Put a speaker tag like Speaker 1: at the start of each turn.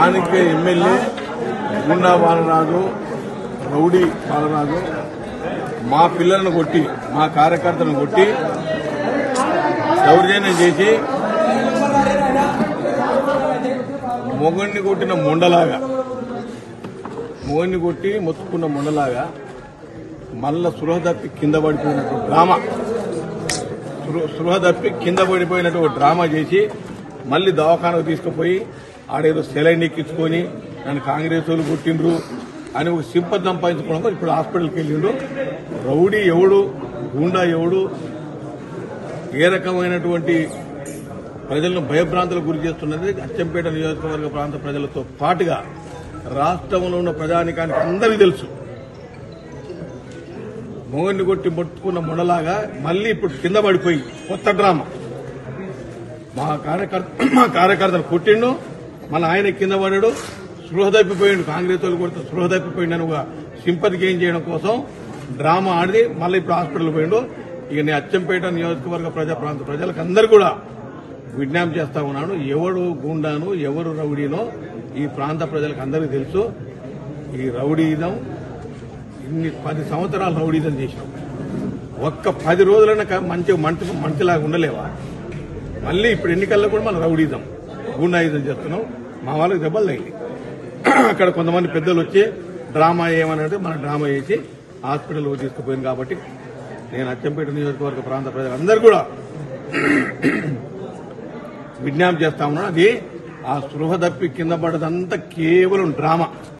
Speaker 1: స్థానిక ఎమ్మెల్యే గుండా బాలరాజు రౌడీ బాలరాజు మా పిల్లలను కొట్టి మా కార్యకర్తలను కొట్టి దౌర్జన్యం చేసి మొగన్ని కొట్టిన మొండలాగా మొగన్ని కొట్టి మొత్తుకున్న మొండలాగా మళ్ళా సురహ తప్పి కింద పడిపోయినట్టు డ్రామా స్పృ- స్పృహ తప్పి కింద పడిపోయినట్టు ఒక డ్రామా చేసి మళ్ళీ దవాఖానకు తీసుకుపోయి ఆడేదో సెలైన్ ఎక్కించుకొని నన్ను కాంగ్రెస్ వాళ్ళు కొట్టిండ్రు అని ఒక సింపతి సంపాదించుకోవడం ఇప్పుడు హాస్పిటల్కి వెళ్ళిండు రౌడీ ఎవడు గూండా ఎవడు ఏ రకమైనటువంటి ప్రజలను భయభ్రాంతులకు గురి చేస్తున్నది అచ్చంపేట నియోజకవర్గ ప్రాంత ప్రజలతో పాటుగా రాష్ట్రంలో ఉన్న ప్రజానికానికి అందరికీ తెలుసు మొగన్ని కొట్టి ముట్టుకున్న మొడలాగా మళ్ళీ ఇప్పుడు కింద పడిపోయి కొత్త డ్రామా మా కార్యకర్త మా కార్యకర్తను కొట్టిండు మన ఆయన కింద పడాడు స్పృహ తప్పిపోయిండు కాంగ్రెస్ వాళ్ళు కొడితే స్పృహ తప్పిపోయిండు అని ఒక సింపతి గెయిన్ చేయడం కోసం డ్రామా ఆడి మళ్ళీ ఇప్పుడు హాస్పిటల్ పోయిండు ఇక నేను అచ్చంపేట నియోజకవర్గ ప్రజా ప్రాంత ప్రజలకు అందరూ కూడా విజ్ఞప్తి చేస్తా ఉన్నాను ఎవడు గుండాను ఎవరు రౌడీనో ఈ ప్రాంత ప్రజలకు అందరికీ తెలుసు ఈ రౌడీదం ఇన్ని పది సంవత్సరాలు రౌడీజం చేసినాం ఒక్క పది రోజులైనా క- మంచి మంచి మంచిలాగా ఉండలేవా మళ్ళీ ఇప్పుడు ఎన్నికల్లో కూడా మనం రౌడీజం గుండాయుధం చేస్తున్నాం మా వాళ్ళకి దెబ్బలు తగిలి అక్కడ కొంతమంది పెద్దలు వచ్చి డ్రామా ఏమనంటే మన డ్రామా చేసి హాస్పిటల్ తీసుకుపోయింది కాబట్టి నేను అచ్చంపేట నియోజకవర్గ ప్రాంత ప్రజలందరూ కూడా విజ్ఞప్తి చేస్తా ఉన్నాను అది ఆ స్పృహ తప్పి కింద పడ్డదంతా కేవలం డ్రామా